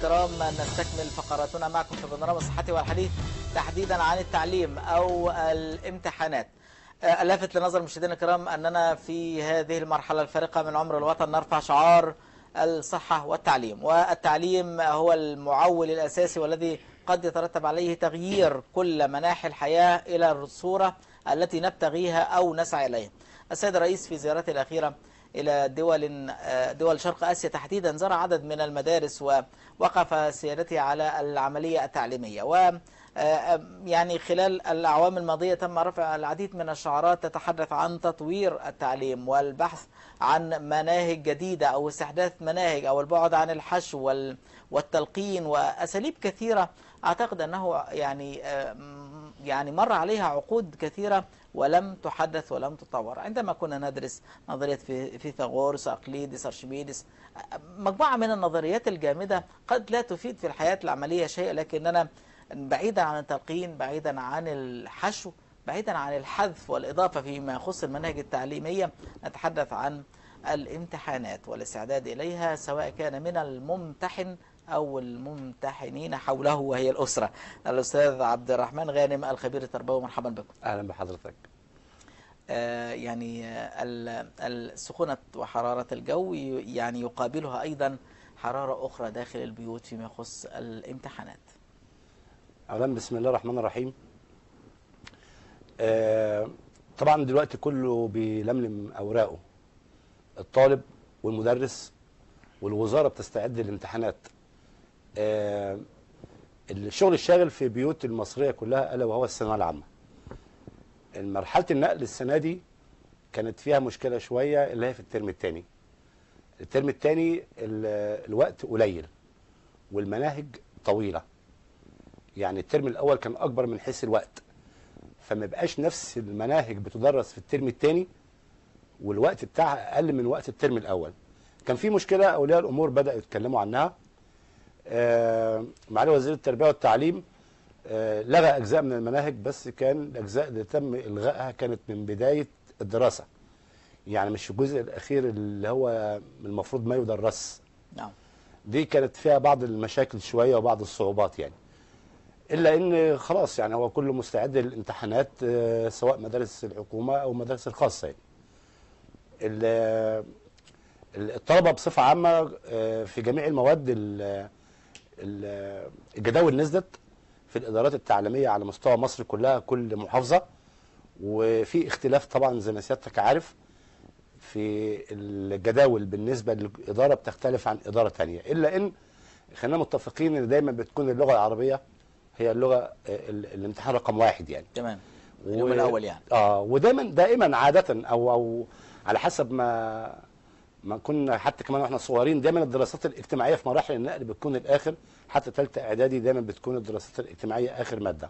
الكرام نستكمل فقراتنا معكم في برنامج صحتي والحديث تحديدا عن التعليم او الامتحانات الافت لنظر مشاهدينا الكرام اننا في هذه المرحله الفارقه من عمر الوطن نرفع شعار الصحه والتعليم والتعليم هو المعول الاساسي والذي قد يترتب عليه تغيير كل مناحي الحياه الى الصوره التي نبتغيها او نسعى اليها السيد الرئيس في زيارته الاخيره إلى دول دول شرق آسيا تحديدا زار عدد من المدارس ووقف سيادته على العملية التعليمية و يعني خلال الأعوام الماضية تم رفع العديد من الشعارات تتحدث عن تطوير التعليم والبحث عن مناهج جديدة أو استحداث مناهج أو البعد عن الحشو والتلقين وأساليب كثيرة أعتقد أنه يعني يعني مر عليها عقود كثيرة ولم تحدث ولم تطور عندما كنا ندرس نظرية فيثاغورس أقليدس أرشميدس مجموعة من النظريات الجامدة قد لا تفيد في الحياة العملية شيء لكننا بعيدا عن التلقين بعيدا عن الحشو بعيدا عن الحذف والإضافة فيما يخص المناهج التعليمية نتحدث عن الامتحانات والاستعداد إليها سواء كان من الممتحن أو الممتحنين حوله وهي الأسرة الأستاذ عبد الرحمن غانم الخبير التربوي مرحبا بكم أهلا بحضرتك آه يعني السخونة وحرارة الجو يعني يقابلها أيضا حرارة أخرى داخل البيوت فيما يخص الامتحانات أولا بسم الله الرحمن الرحيم آه طبعا دلوقتي كله بيلملم أوراقه الطالب والمدرس والوزارة بتستعد للامتحانات آه الشغل الشاغل في بيوت المصرية كلها ألا وهو الثانوية العامة مرحلة النقل السنة دي كانت فيها مشكلة شوية اللي هي في الترم الثاني الترم الثاني الوقت قليل والمناهج طويلة يعني الترم الأول كان أكبر من حيث الوقت فما بقاش نفس المناهج بتدرس في الترم الثاني والوقت بتاعها أقل من وقت الترم الأول كان في مشكلة أولياء الأمور بدأوا يتكلموا عنها آه معالي وزير التربية والتعليم آه لغى أجزاء من المناهج بس كان الأجزاء اللي تم إلغائها كانت من بداية الدراسة يعني مش الجزء الأخير اللي هو المفروض ما يدرس نعم دي كانت فيها بعض المشاكل شوية وبعض الصعوبات يعني إلا إن خلاص يعني هو كله مستعد للامتحانات آه سواء مدارس الحكومة أو مدارس الخاصة يعني الطلبة بصفة عامة في جميع المواد الجداول نزلت في الإدارات التعليمية على مستوى مصر كلها كل محافظة وفي اختلاف طبعا زي ما سيادتك عارف في الجداول بالنسبة للإدارة بتختلف عن إدارة تانية إلا إن خلينا متفقين إن دايما بتكون اللغة العربية هي اللغة الامتحان رقم واحد يعني تمام اليوم و... الأول يعني اه ودايما دائما عادة أو أو على حسب ما ما كنا حتى كمان واحنا صغيرين دايما الدراسات الاجتماعيه في مراحل النقل بتكون الاخر حتى ثالثه اعدادي دايما بتكون الدراسات الاجتماعيه اخر ماده.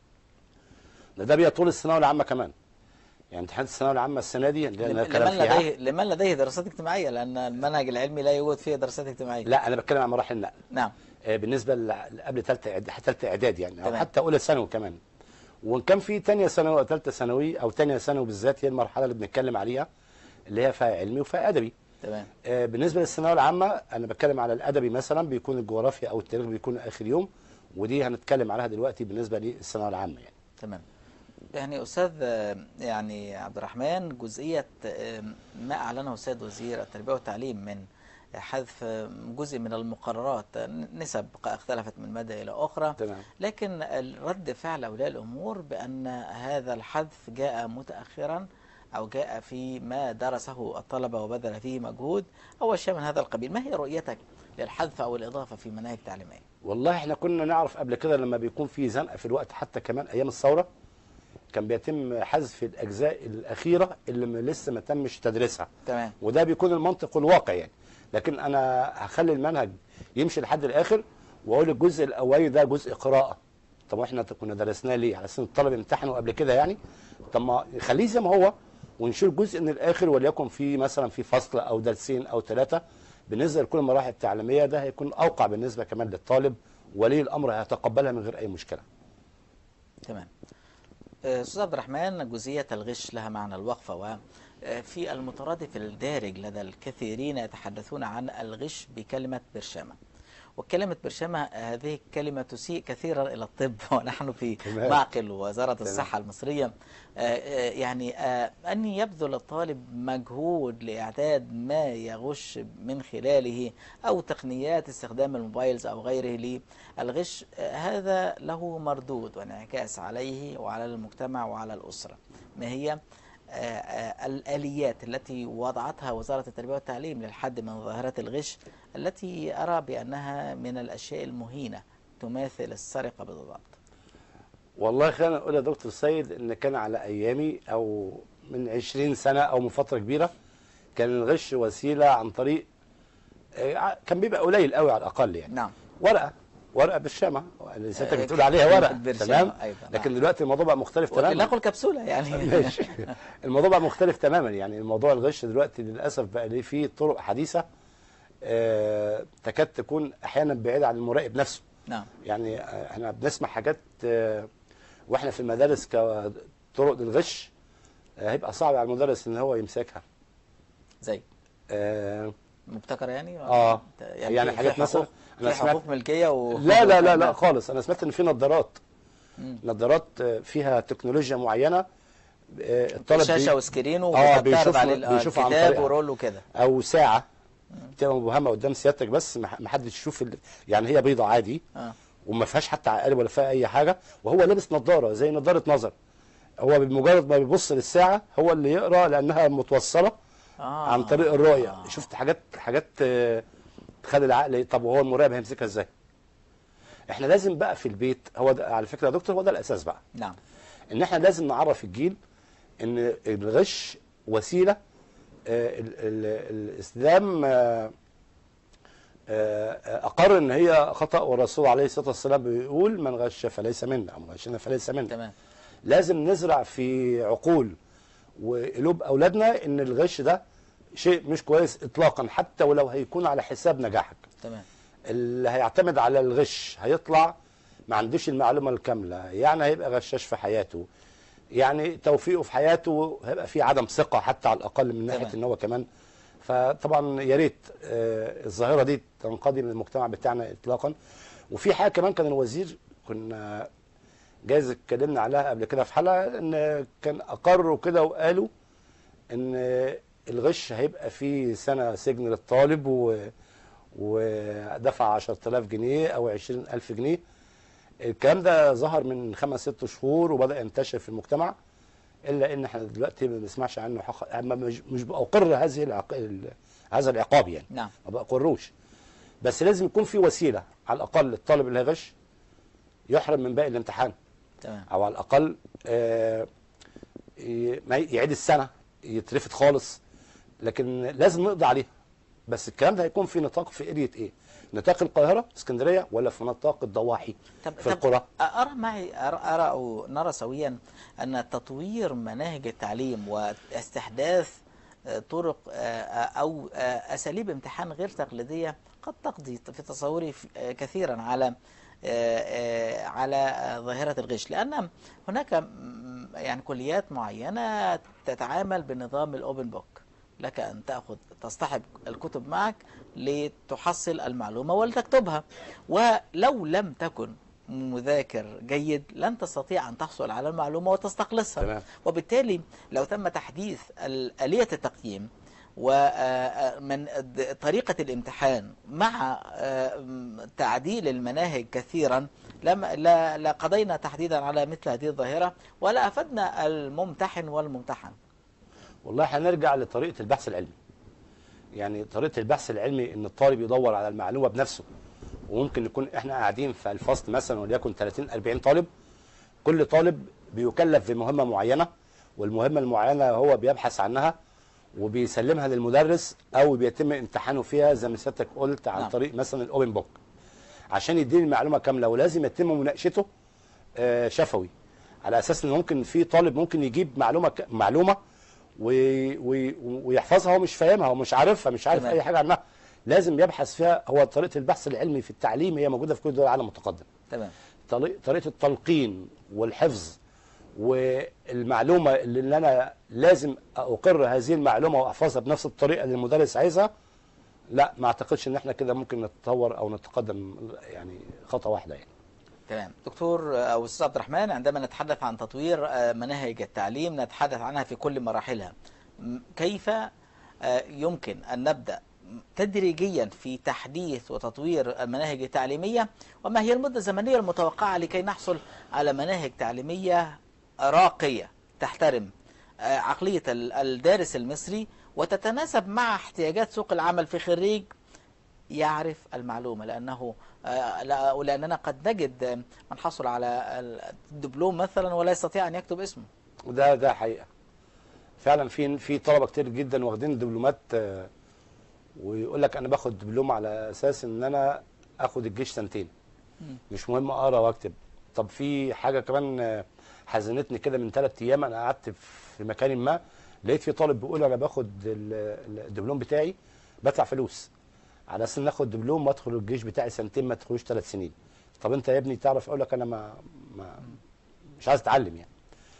ده ده بيطول الثانويه العامه كمان. يعني امتحانات الثانويه العامه السنه دي اللي لمن لديه لمن لديه دراسات اجتماعيه لان المنهج العلمي لا يوجد فيه دراسات اجتماعيه. لا انا بتكلم عن مراحل النقل. نعم. آه بالنسبه قبل ثالثه ثالثه اعدادي يعني او حتى اولى ثانوي كمان. وان كان في ثانيه ثانوي او ثالثه ثانوي او ثانيه ثانوي بالذات هي المرحله اللي بنتكلم عليها اللي هي فيها علمي وفيها ادبي. تمام آه بالنسبه للثانويه العامه انا بتكلم على الادبي مثلا بيكون الجغرافيا او التاريخ بيكون اخر يوم ودي هنتكلم عليها دلوقتي بالنسبه للثانويه العامه يعني تمام يعني استاذ يعني عبد الرحمن جزئيه ما اعلنه السيد وزير التربيه والتعليم من حذف جزء من المقررات نسب اختلفت من ماده الى اخرى تمام. لكن رد فعل اولياء الامور بان هذا الحذف جاء متاخرا أو جاء في ما درسه الطلبة وبذل فيه مجهود أو شيء من هذا القبيل ما هي رؤيتك للحذف أو الإضافة في مناهج تعليمية والله احنا كنا نعرف قبل كده لما بيكون في زنقة في الوقت حتى كمان أيام الثورة كان بيتم حذف الأجزاء الأخيرة اللي لسه ما تمش تدريسها تمام وده بيكون المنطق والواقع يعني لكن أنا هخلي المنهج يمشي لحد الآخر وأقول الجزء الأولي ده جزء قراءة طب احنا كنا درسناه ليه على سن الطلبة امتحنوا قبل كده يعني طب ما خليه زي ما هو ونشيل جزء من الاخر وليكن في مثلا في فصل او درسين او ثلاثه بالنسبه لكل المراحل التعليميه ده هيكون اوقع بالنسبه كمان للطالب ولي الامر هيتقبلها من غير اي مشكله. تمام. استاذ عبد الرحمن جزئيه الغش لها معنى الوقفه وفي المترادف الدارج لدى الكثيرين يتحدثون عن الغش بكلمه برشامه. وكلمة برشامة هذه كلمة تسيء كثيرا إلى الطب ونحن في تمام. معقل وزارة تمام. الصحة المصرية آه، آه، يعني آه، أن يبذل الطالب مجهود لإعداد ما يغش من خلاله أو تقنيات استخدام الموبايلز أو غيره للغش آه، هذا له مردود وانعكاس عليه وعلى المجتمع وعلى الأسرة ما هي آه، آه، الآليات التي وضعتها وزارة التربية والتعليم للحد من ظاهرة الغش التي أرى بأنها من الأشياء المهينة تماثل السرقة بالضبط والله خلينا نقول يا دكتور سيد ان كان على ايامي او من 20 سنه او من فتره كبيره كان الغش وسيله عن طريق آه، كان بيبقى قليل قوي على الاقل يعني نعم ورقه ورقه بالشمع اللي سيادتك آه، بتقول عليها ورقه بالشمع، تمام أيوة، لكن نعم. دلوقتي الموضوع بقى مختلف تماما ناكل كبسولة يعني ماشي الموضوع بقى مختلف تماما يعني الموضوع الغش دلوقتي للاسف بقى ليه فيه طرق حديثه آه، تكاد تكون احيانا بعيده عن المراقب نفسه نعم يعني آه، احنا بنسمع حاجات آه، واحنا في المدارس كطرق للغش آه، هيبقى صعب على المدرس ان هو يمسكها زي آه، مبتكرة يعني اه يعني, يعني في- حاجات في مثلا حقوق انا في سمعت حقوق ملكية و... لا لا لا لا خالص انا سمعت ان في نظارات مم. نظارات آه، فيها تكنولوجيا معينه آه، الطالب شاشة بي- وسكرين آه، وبتعرض بيشوف- عليه ال- بيشوف عن الكتاب طريقها. ورول وكده او ساعه بتبقى مبهمه قدام سيادتك بس ما ما حدش يشوف ال... يعني هي بيضه عادي اه وما فيهاش حتى عقارب ولا فيها اي حاجه وهو لابس نظاره زي نظاره نظر هو بمجرد ما بيبص للساعه هو اللي يقرا لانها متوصله اه عن طريق الرؤيه آه. شفت حاجات حاجات آه، تخلي العقل طب وهو المراقب هيمسكها ازاي احنا لازم بقى في البيت هو ده على فكره يا دكتور هو ده الاساس بقى نعم ان احنا لازم نعرف الجيل ان الغش وسيله آه، ال- ال- الاسلام آه، آه، اقر ان هي خطا والرسول عليه الصلاه والسلام بيقول من غش فليس منا او من غشنا فليس منا تمام لازم نزرع في عقول وقلوب اولادنا ان الغش ده شيء مش كويس اطلاقا حتى ولو هيكون على حساب نجاحك تمام اللي هيعتمد على الغش هيطلع ما عندوش المعلومه الكامله يعني هيبقى غشاش في حياته يعني توفيقه في حياته هيبقى فيه عدم ثقه حتى على الاقل من ناحيه تمام. ان هو كمان فطبعا يا ريت آه، الظاهره دي تنقضي من المجتمع بتاعنا اطلاقا وفي حاجه كمان كان الوزير كنا جايز اتكلمنا عليها قبل كده في حلقه ان كان اقروا كده وقالوا ان الغش هيبقى فيه سنه سجن للطالب و ودفع 10000 جنيه او 20000 جنيه الكلام ده ظهر من خمس ست شهور وبدا ينتشر في المجتمع الا ان احنا دلوقتي ما بنسمعش عنه حق... أما مش مش بأقر هذه العق... ال- هذا العقاب يعني نعم ما بأقروش بس لازم يكون في وسيله على الاقل الطالب اللي هيغش يحرم من باقي الامتحان تمام او على الاقل آه، ي- ما ي- يعيد السنه يترفد خالص لكن لازم نقضي عليها بس الكلام ده هيكون في نطاق في ارية ايه نطاق القاهره اسكندريه ولا في نطاق الضواحي طب في طب القرى أرى معي أرى, أرى أو نرى سويا أن تطوير مناهج التعليم واستحداث آه، طرق آه، أو آه، أساليب امتحان غير تقليدية قد تقضي في تصوري في- آه، كثيرا على آه، آه، على آه، ظاهرة الغش لأن هناك م- يعني كليات معينة تتعامل بنظام الأوبن بوك لك أن تأخذ تصطحب الكتب معك لتحصل المعلومة ولتكتبها ولو لم تكن مذاكر جيد لن تستطيع أن تحصل على المعلومة وتستخلصها تمام. وبالتالي لو تم تحديث ال- آلية التقييم ومن طريقة الامتحان مع آه، م- تعديل المناهج كثيرا لم لا لا قضينا تحديدا على مثل هذه الظاهرة ولا أفدنا الممتحن والممتحن والله هنرجع لطريقه البحث العلمي يعني طريقه البحث العلمي ان الطالب يدور على المعلومه بنفسه وممكن نكون احنا قاعدين في الفصل مثلا وليكن 30 40 طالب كل طالب بيكلف بمهمه معينه والمهمه المعينه هو بيبحث عنها وبيسلمها للمدرس او بيتم امتحانه فيها زي ما سيادتك قلت عن نعم. طريق مثلا الاوبن بوك عشان يديني المعلومه كامله ولازم يتم مناقشته آه، شفوي على اساس ان ممكن في طالب ممكن يجيب معلومه ك- معلومه وي وي ويحفظها هو مش فاهمها ومش عارفها مش عارف تمام. اي حاجه عنها لازم يبحث فيها هو طريقه البحث العلمي في التعليم هي موجوده في كل دول العالم المتقدم تمام طريق- طريقه التلقين والحفظ والمعلومه اللي انا لازم اقر هذه المعلومه واحفظها بنفس الطريقه اللي المدرس عايزها لا ما اعتقدش ان احنا كده ممكن نتطور او نتقدم يعني خطوه واحده يعني تمام دكتور آه، او استاذ عبد الرحمن عندما نتحدث عن تطوير آه، مناهج التعليم نتحدث عنها في كل مراحلها م- كيف آه، يمكن ان نبدا تدريجيا في تحديث وتطوير المناهج التعليميه وما هي المده الزمنيه المتوقعه لكي نحصل على مناهج تعليميه راقيه تحترم آه، عقليه ال- الدارس المصري وتتناسب مع احتياجات سوق العمل في خريج يعرف المعلومة لأنه آه، لا- ولأننا قد نجد آه، من حصل على الدبلوم مثلا ولا يستطيع أن يكتب اسمه وده ده حقيقه فعلا في في طلبه كتير جدا واخدين دبلومات آه، ويقول لك انا باخد دبلوم على اساس ان انا اخد الجيش سنتين مم. مش مهم اقرا واكتب طب في حاجه كمان آه، حزنتني كده من ثلاث ايام انا قعدت في مكان ما لقيت في طالب بيقول انا باخد ال- الدبلوم بتاعي بدفع فلوس على اساس ان اخد دبلوم وادخل الجيش بتاعي سنتين ما ادخلوش ثلاث سنين طب انت يا ابني تعرف اقول لك انا ما, ما مش عايز اتعلم يعني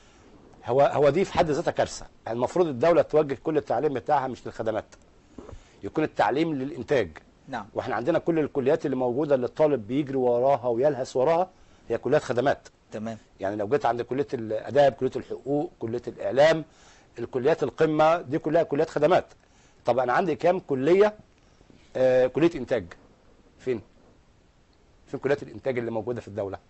هو هو دي في حد ذاتها كارثه يعني المفروض الدوله توجه كل التعليم بتاعها مش للخدمات يكون التعليم للانتاج نعم واحنا عندنا كل الكليات اللي موجوده اللي الطالب بيجري وراها ويلهث وراها هي كليات خدمات تمام يعني لو جيت عند كليه الاداب كليه الحقوق كليه الاعلام الكليات القمه دي كلها كليات خدمات طب انا عندي كام كليه آه كليه انتاج فين فين كليات الانتاج اللي موجوده في الدوله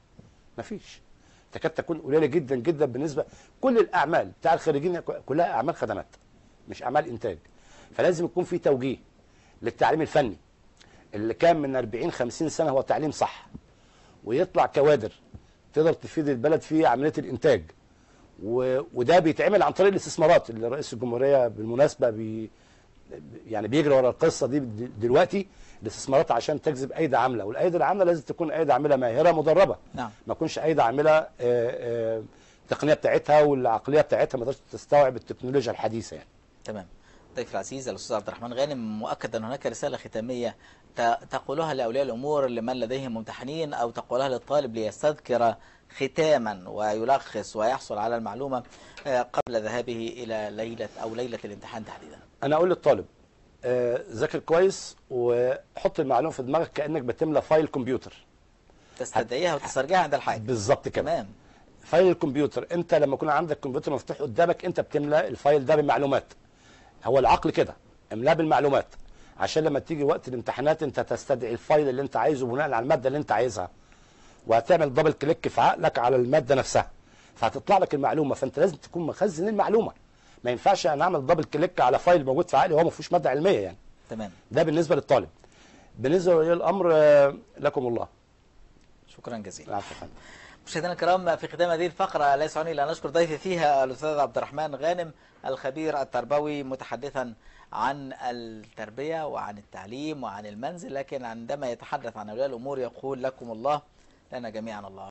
مفيش تكاد تكون قليله جدا جدا بالنسبه كل الاعمال بتاع الخريجين كلها اعمال خدمات مش اعمال انتاج فلازم يكون في توجيه للتعليم الفني اللي كان من 40 50 سنه هو تعليم صح ويطلع كوادر تقدر تفيد البلد في عمليه الانتاج و... وده بيتعمل عن طريق الاستثمارات اللي رئيس الجمهوريه بالمناسبه بي... يعني بيجري ورا القصه دي د- دلوقتي الاستثمارات عشان تجذب ايدي عامله والايدي العامله لازم تكون ايدي عامله ماهره مدربه نعم ما تكونش ايدي عامله آه، آه، التقنيه بتاعتها والعقليه بتاعتها ما تقدرش تستوعب التكنولوجيا الحديثه يعني تمام ضيف العزيز الاستاذ عبد الرحمن غانم مؤكد ان هناك رساله ختاميه ت- تقولها لاولياء الامور لمن لديهم ممتحنين او تقولها للطالب ليستذكر ختاما ويلخص ويحصل على المعلومه آه، قبل ذهابه الى ليله او ليله الامتحان تحديدا انا اقول للطالب آه، ذاكر كويس وحط المعلومه في دماغك كانك بتملى فايل كمبيوتر تستدعيها وتسترجعها عند الحاجه بالظبط كده تمام فايل الكمبيوتر انت لما يكون عندك كمبيوتر مفتوح قدامك انت بتملى الفايل ده بالمعلومات هو العقل كده املاه بالمعلومات عشان لما تيجي وقت الامتحانات انت تستدعي الفايل اللي انت عايزه بناء على الماده اللي انت عايزها وهتعمل دبل كليك في عقلك على الماده نفسها فهتطلع لك المعلومه فانت لازم تكون مخزن المعلومه ما ينفعش انا اعمل دبل كليك على فايل موجود في عقلي وهو ما فيهوش ماده علميه يعني تمام ده بالنسبه للطالب بالنسبه لولي الامر آه، لكم الله شكرا جزيلا العفو يا فندم. مشاهدينا الكرام في ختام هذه الفقرة لا يسعني إلا أن أشكر ضيفي فيها الأستاذ عبد الرحمن غانم الخبير التربوي متحدثا عن التربية وعن التعليم وعن المنزل لكن عندما يتحدث عن أولياء الأمور يقول لكم الله لنا جميعا الله